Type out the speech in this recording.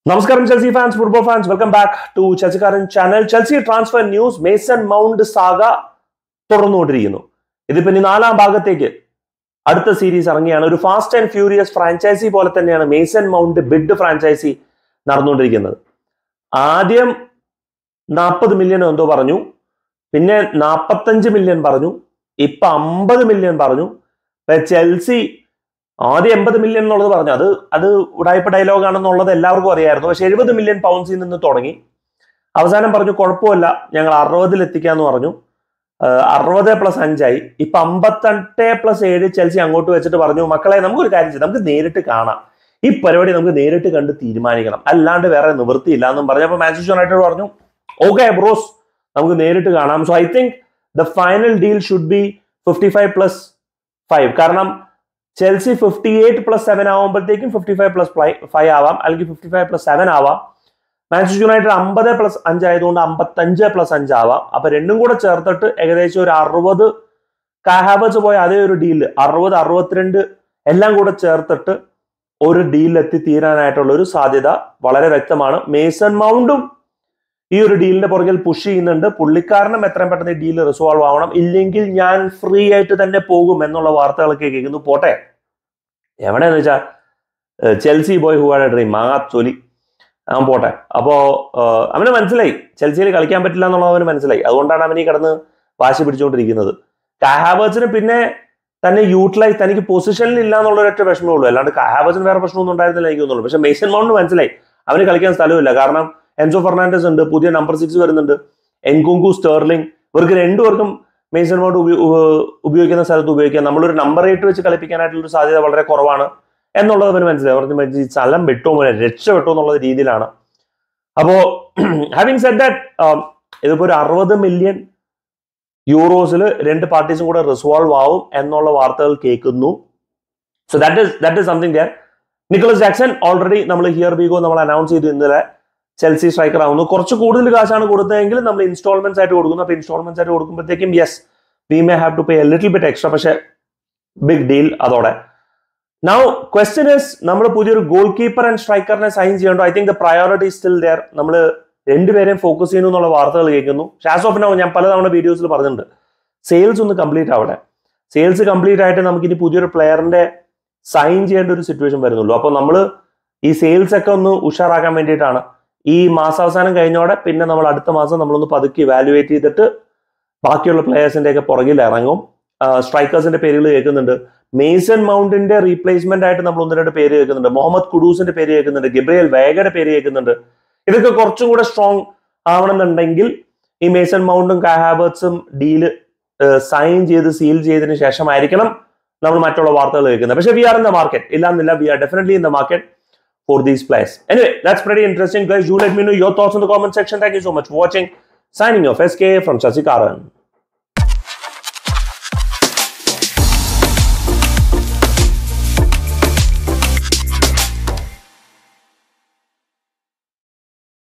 നമസ്കാരം Chelsea fans football fans welcome back to ചെൽസിക്കാരൻ channel Chelsea transfer news Mason Mount saga തുടർന്നുകൊണ്ടിരിക്കുന്നു ഇതിപ്പോ ഇനി നാലാം ഭാഗത്തേക്ക് അടുത്ത സീരീസ് ഇറങ്ങിയാണ് ഒരു ഫാസ്റ്റ് ആൻഡ് ഫ്യൂരിയസ് ഫ്രാഞ്ചൈസി പോലെ തന്നെയാണ് മേസൺ മൗണ്ട് ബിഡ് ഫ്രാഞ്ചൈസി നടന്നുകൊണ്ടിരിക്കുന്നത് ആദ്യം നാൽപ്പത് മില്യൺ എന്തോ പറഞ്ഞു പിന്നെ നാൽപ്പത്തഞ്ച് മില്യൺ പറഞ്ഞു ഇപ്പൊ അമ്പത് മില്യൺ പറഞ്ഞു ഇപ്പൊ ചെൽസി ആദ്യം എൺപത് മില്യൺ എന്നുള്ളത് പറഞ്ഞു അത് അത് ഉടായ്പ ഡയലോഗ് ആണെന്നുള്ളത് എല്ലാവർക്കും അറിയായിരുന്നു പക്ഷെ എഴുപത് മില്യൺ പൗണ്ട്സിൽ നിന്ന് തുടങ്ങി അവസാനം പറഞ്ഞു കുഴപ്പമില്ല ഞങ്ങൾ അറുപതിൽ എത്തിക്കാന്ന് പറഞ്ഞു അറുപത് പ്ലസ് അഞ്ചായി ഇപ്പൊ അമ്പത്തെട്ട് പ്ലസ് ഏഴ് ചെൽസി അങ്ങോട്ട് വെച്ചിട്ട് പറഞ്ഞു മക്കളെ നമുക്കൊരു കാര്യം ചെയ്യാം നമുക്ക് നേരിട്ട് കാണാം ഈ പരിപാടി നമുക്ക് നേരിട്ട് കണ്ട് തീരുമാനിക്കണം അല്ലാണ്ട് വേറെ നിവൃത്തിയില്ല എന്നും പറഞ്ഞപ്പോൾ മാഞ്ചസ്റ്റർ യുണൈറ്റഡ് പറഞ്ഞു ഓക്കെ ബ്രോസ് നമുക്ക് നേരിട്ട് കാണാം so I think the final deal should be fifty five plus five കാരണം Chelsea fifty eight plus seven ആവുമ്പോഴത്തേക്കും ഫിഫ്റ്റി ഫൈവ് പ്ലസ് ഫൈവ് ആവാം അല്ലെങ്കിൽ ഫിഫ്റ്റി ഫൈവ് പ്ലസ് സെവൻ ആവാം മാഞ്ചസ്റ്റർ യുണൈറ്റഡ് അമ്പത് പ്ലസ് അഞ്ച് ആയതുകൊണ്ട് അമ്പത്തഞ്ച് പ്ലസ് അഞ്ച് ആവാം അപ്പൊ രണ്ടും കൂടെ ചേർത്തിട്ട് ഏകദേശം ഒരു അറുപത് കാഹാബസ് പോയ അതേ ഒരു ഡീല് അറുപത് അറുപത്തിരണ്ട് എല്ലാം കൂടെ ചേർത്തിട്ട് ഒരു ഡീലിൽ എത്തിത്തീരാനായിട്ടുള്ള ഒരു സാധ്യത വളരെ വ്യക്തമാണ് മേസൺ മൗണ്ടും ഈ ഒരു ഡീലിന്റെ പുറകിൽ പുഷ് ചെയ്യുന്നുണ്ട് പുള്ളിക്കാരനും എത്രയും പെട്ടെന്ന് ഈ ഡീൽ റിസോൾവ് ആവണം ഇല്ലെങ്കിൽ ഞാൻ ഫ്രീ ആയിട്ട് തന്നെ പോകും എന്നുള്ള വാർത്തകളൊക്കെ കേൾക്കുന്നു പോട്ടെ എവിടെയെന്ന് വെച്ചാൽ ചെൽസി ബോയ് ഹുവാടെ ഡ്രീം ആ തൊലി അവൻ പോട്ടെ അപ്പോ അവന് മനസ്സിലായി ചെൽസിയിൽ കളിക്കാൻ പറ്റില്ല എന്നുള്ളത് അവന് മനസ്സിലായി അതുകൊണ്ടാണ് അവൻ ഈ കിടന്ന് വാശി പിടിച്ചുകൊണ്ടിരിക്കുന്നത് കാഹാബേഴ്സിന് പിന്നെ തന്നെ യൂട്ടിലൈസ് തനിക്ക് പൊസിഷനിൽ ഇല്ല എന്നുള്ള ഒരൊറ്റ വിഷമേ ഉള്ളൂ അല്ലാണ്ട് കാഹാബേഴ്സിന് വേറെ പ്രശ്നമൊന്നും ഉണ്ടായിരുന്നില്ല എനിക്ക് തോന്നുന്നു പക്ഷെ മെയ്സൺ മൗണ്ട് മനസ്സിലായി അവന് കളിക്കാൻ സ്ഥലമില്ല കാരണം എൻസോ ഫെർണാണ്ടസ് ഉണ്ട് പുതിയ നമ്പർ സിക്സ് വരുന്നുണ്ട് എൻകുങ്കു സ്റ്റേർലിംഗ് ഇവർക്ക് രണ്ടുപേർക്കും മെയ്സൺ മൗണ്ട് ഉപയോഗിക്കുന്ന സ്ഥലത്ത് ഉപയോഗിക്കാം നമ്മളൊരു നമ്പർ എയ്റ്റ് വെച്ച് കളിപ്പിക്കാനായിട്ടുള്ള ഒരു സാധ്യത വളരെ കുറവാണ് എന്നുള്ളത് അവന് മനസ്സിലായി പറഞ്ഞു ഈ സ്ഥലം വിട്ടോ മോനെ രക്ഷപ്പെട്ടോ എന്നുള്ള രീതിയിലാണ് അപ്പോ ഹാവിങ് സെഡ് ദാറ്റ് ഇതിപ്പോ ഒരു അറുപത് മില്യൺ യൂറോസിൽ രണ്ട് പാർട്ടീസും കൂടെ റിസോൾവ് ആവും എന്നുള്ള വാർത്തകൾ കേൾക്കുന്നു so that is that is something there Nicolas Jackson already നമ്മൾ ഹിയർ ബീഗോ നമ്മൾ അനൗൺസ് ചെയ്തു ഇന്നലെ ചെൽസി സ്ട്രൈക്കർ ആവുന്നു കുറച്ച് കൂടുതൽ കാശാണ് കൊടുത്തതെങ്കിൽ നമ്മൾ ഇൻസ്റ്റാൾമെന്റ്സ് ആയിട്ട് കൊടുക്കുന്നു അപ്പൊ ഇൻസ്റ്റാൾമെന്റ്സ് ആയിട്ട് കൊടുക്കുമ്പോഴത്തേക്കും yes we may have to pay a little bit extra പക്ഷെ ബിഗ് ഡീൽ അതോടെ നൗ ക്വസ്റ്റ്യൻ ഇസ് നമ്മൾ പുതിയൊരു ഗോൾ കീപ്പർ ആൻഡ് സ്ട്രൈക്കറിനെ സൈൻ ചെയ്യണ്ടോ I think the priority still there നമ്മൾ രണ്ടുപേരെയും ഫോക്കസ് ചെയ്യുന്നു എന്നുള്ള വാർത്തകൾ കേൾക്കുന്നു ഷാസ് ഓഫ് നോ ഞാൻ പലതവണ വീഡിയോസിൽ പറഞ്ഞിട്ടുണ്ട് സെയിൽസ് ഒന്ന് കംപ്ലീറ്റ് ആവട്ടെ സെയിൽസ് കംപ്ലീറ്റ് ആയിട്ട് നമുക്ക് ഇനി പുതിയൊരു പ്ലെയറിന്റെ സൈൻ ചെയ്യേണ്ട ഒരു സിറ്റുവേഷൻ വരുന്നുള്ളൂ അപ്പോൾ നമ്മൾ ഈ സെയിൽസ് ഒക്കെ ഒന്ന് ഉഷാറാക്കാൻ വേണ്ടിയിട്ടാണ് ഈ മാസാവസാനം കഴിഞ്ഞോടെ പിന്നെ നമ്മൾ അടുത്ത മാസം നമ്മളൊന്ന് പതുക്കി ഇവാലുവേറ്റ് ചെയ്തിട്ട് ബാക്കിയുള്ള പ്ലെയേഴ്സിന്റെ ഒക്കെ പുറകിൽ ഇറങ്ങും സ്ട്രൈക്കേഴ്സിന്റെ പേരുകൾ കേൾക്കുന്നുണ്ട് മേസൺ മൗണ്ടിന്റെ റീപ്ലേസ്മെന്റ് ആയിട്ട് നമ്മൾ ഒന്ന് രണ്ട് പേര് കേൾക്കുന്നുണ്ട് മുഹമ്മദ് കുഡൂസിന്റെ പേര് കേൾക്കുന്നുണ്ട് ഗിബ്രിയൽ വേഗയുടെ പേര് കേൾക്കുന്നുണ്ട് ഇതൊക്കെ കുറച്ചും കൂടെ സ്ട്രോങ് ആവണമെന്നുണ്ടെങ്കിൽ ഈ മേസൺ മൗണ്ടും കാഹാബേർട്സും ഡീല് സൈൻ ചെയ്ത് സീൽ ചെയ്തതിന് ശേഷമായിരിക്കണം നമ്മൾ മറ്റുള്ള വാർത്തകൾ കേൾക്കുന്നത് പക്ഷേ we are in the market ഇല്ലാന്നില്ല we are definitely in the market for these players. Anyway, that's pretty interesting, guys. Do let me know your thoughts in the comment section. Thank you so much for watching. Signing off, SK from Chelsea Karan.